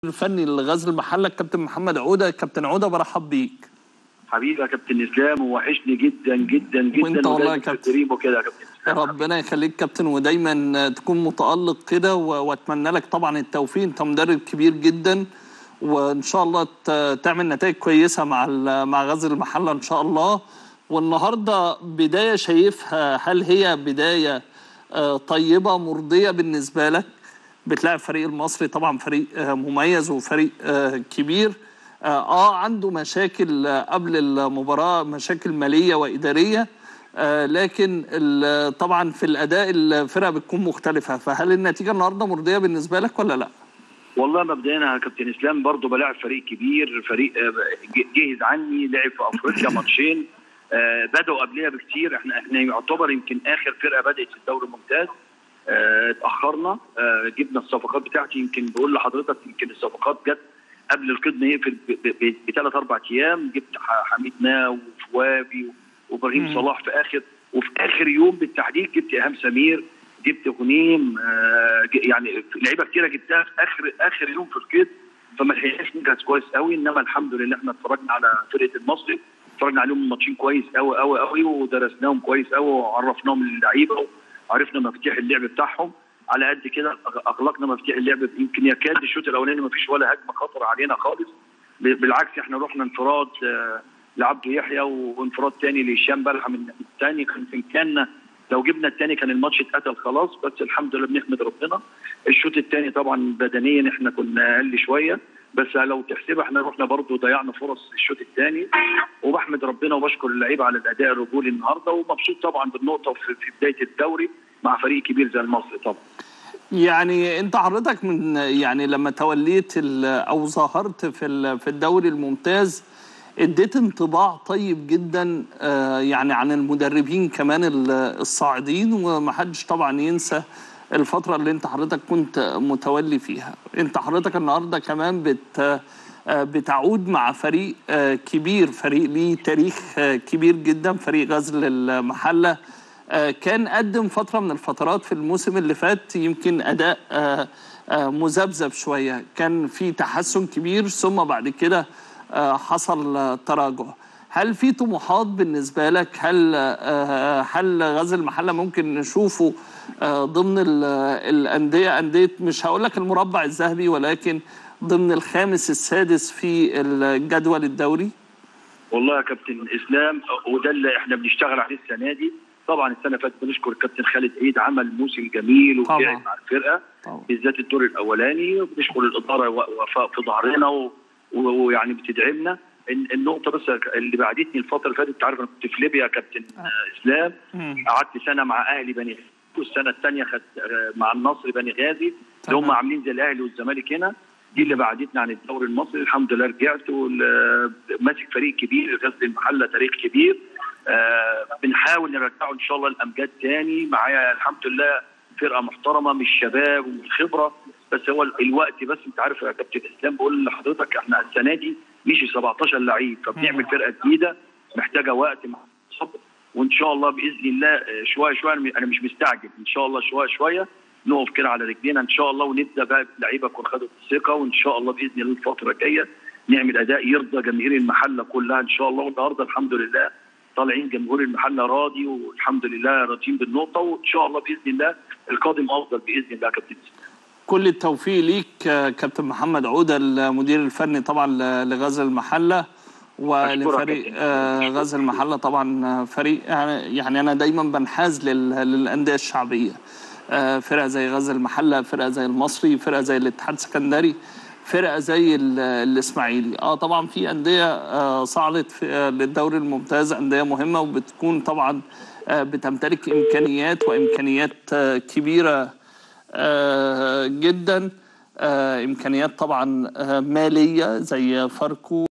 الفني لغزل المحله الكابتن محمد عوده كابتن عوده برحب بيك حبيبي يا كابتن اسلام ووحشني جدا جدا جدا وانت والله يا ودايماً كابتن. في وكده يا كابتن اسلام ربنا يخليك كابتن ودايما تكون متالق كده و- واتمنى لك طبعا التوفيق انت مدرب كبير جدا وان شاء الله ت- تعمل نتائج كويسه مع ال- مع غزل المحله ان شاء الله والنهارده بدايه شايفها هل هي بدايه آه، طيبه مرضيه بالنسبه لك بتلاعب فريق المصري طبعا فريق آه، مميز وفريق آه، كبير اه آه، عنده مشاكل آه، قبل المباراه مشاكل ماليه واداريه آه، لكن ال- طبعا في الاداء الفرقه بتكون مختلفه فهل النتيجه النهارده مرضيه بالنسبه لك ولا لا؟ والله مبدئيا يا كابتن اسلام برضه بلاعب فريق كبير فريق آه، ج- جهز عني لعب في افريقيا ماتشين آه، بدأوا قبلها بكتير احنا احنا يعتبر يمكن اخر فرقه بدأت في الدوري الممتاز آه، اتاخرنا آه، جبنا الصفقات بتاعتي يمكن بقول لحضرتك يمكن الصفقات جت قبل القيد ما يقفل بثلاث اربع ايام جبت ح- حميد ناو وفوابي وابراهيم مم. صلاح في اخر وفي اخر يوم بالتحديد جبت ايهاب سمير جبت غنيم آه، ج- يعني لعيبه كتيره جبتها في اخر اخر يوم في القيد فما لحقناش نجهز كويس قوي انما الحمد لله احنا اتفرجنا على فرقه المصري اتفرجنا عليهم ماتشين كويس قوي قوي قوي ودرسناهم كويس قوي وعرفناهم اللعيبه وعرفنا مفاتيح اللعب بتاعهم على قد كده أغ- اغلقنا مفاتيح اللعب يمكن يكاد الشوط الاولاني ما فيش ولا هجمه خطر علينا خالص ب- بالعكس احنا رحنا انفراد آه، لعبد يحيى وانفراد تاني لهشام بلحه من الثاني كان في امكاننا لو جبنا الثاني كان الماتش اتقتل خلاص بس الحمد لله بنحمد ربنا الشوط الثاني طبعا بدنيا احنا كنا اقل شويه بس لو تحسبها احنا رحنا برضو ضيعنا فرص الشوط الثاني وبحمد ربنا وبشكر اللعيبه على الاداء الرجولي النهارده ومبسوط طبعا بالنقطه في في بدايه الدوري مع فريق كبير زي المصري طبعا يعني انت حضرتك من يعني لما توليت ال- او ظهرت في ال- في الدوري الممتاز اديت انطباع طيب جدا آه، يعني عن المدربين كمان ال- الصاعدين ومحدش طبعا ينسى الفترة اللي انت حضرتك كنت متولي فيها انت حضرتك النهاردة كمان بت آه، بتعود مع فريق آه، كبير فريق ليه تاريخ آه، كبير جدا فريق غزل المحله آه، كان قدم فترة من الفترات في الموسم اللي فات يمكن أداء آه، آه، مذبذب شوية كان في تحسن كبير ثم بعد كده آه، حصل آه، تراجع هل في طموحات بالنسبة لك هل آه، هل غزل المحلة ممكن نشوفه آه، ضمن ال- الأندية أندية مش هقول لك المربع الذهبي ولكن ضمن الخامس السادس في الجدول الدوري والله يا كابتن اسلام وده اللي احنا بنشتغل عليه السنه دي طبعا السنه اللي فاتت بنشكر الكابتن خالد عيد عمل موسم جميل طبعاً. وتعب مع الفرقه طبعا بالذات الدور الاولاني وبنشكر الاداره و- وفاء في ظهرنا و- و- ويعني بتدعمنا الن- النقطه بس اللي بعدتني الفتره اللي فاتت انت عارف انا كنت في ليبيا يا كابتن آه، اسلام مم. قعدت سنه مع اهلي بني غازي والسنه الثانيه خدت آه، مع النصر بني غازي اللي هم تمام. عاملين زي الاهلي والزمالك هنا دي اللي بعدتنا عن الدوري المصري الحمد لله رجعت وال- ماسك فريق كبير غزل المحله تاريخ كبير آه بنحاول نرجعه ان شاء الله الامجاد تاني معايا الحمد لله فرقه محترمه من الشباب ومن الخبره بس هو ال- الوقت بس انت عارف يا كابتن اسلام بقول لحضرتك احنا السنه دي مشي 17 لعيب فبنعمل مم. فرقه جديده محتاجه وقت مع صبر وان شاء الله باذن الله آه، شويه شويه أنا م- انا مش مستعجل ان شاء الله شويه شويه نقف كده على رجلينا ان شاء الله ونبدا بقى اللعيبه تكون خدت الثقه وان شاء الله باذن الله الفتره الجايه نعمل اداء يرضى جماهير المحله كلها ان شاء الله والنهارده الحمد لله طالعين جمهور المحله راضي والحمد لله راضيين بالنقطه وان شاء الله باذن الله القادم افضل باذن الله يا كابتن كل التوفيق ليك آه، كابتن محمد عودة المدير الفني طبعا ل- لغزل المحلة ولفريق كابتن. آه، غزل المحلة طبعا آه، فريق يعني يعني أنا دايما بنحاز لل- للأندية الشعبية آه، فرقة زي غزل المحلة فرقة زي المصري فرقة زي الاتحاد السكندري فرقة زي ال- الإسماعيلي اه طبعا في أندية آه، صعدت في- آه، للدوري الممتاز أندية مهمة وبتكون طبعا آه، بتمتلك إمكانيات وإمكانيات آه، كبيرة آه، جدا آه، امكانيات طبعا آه، ماليه زي فاركو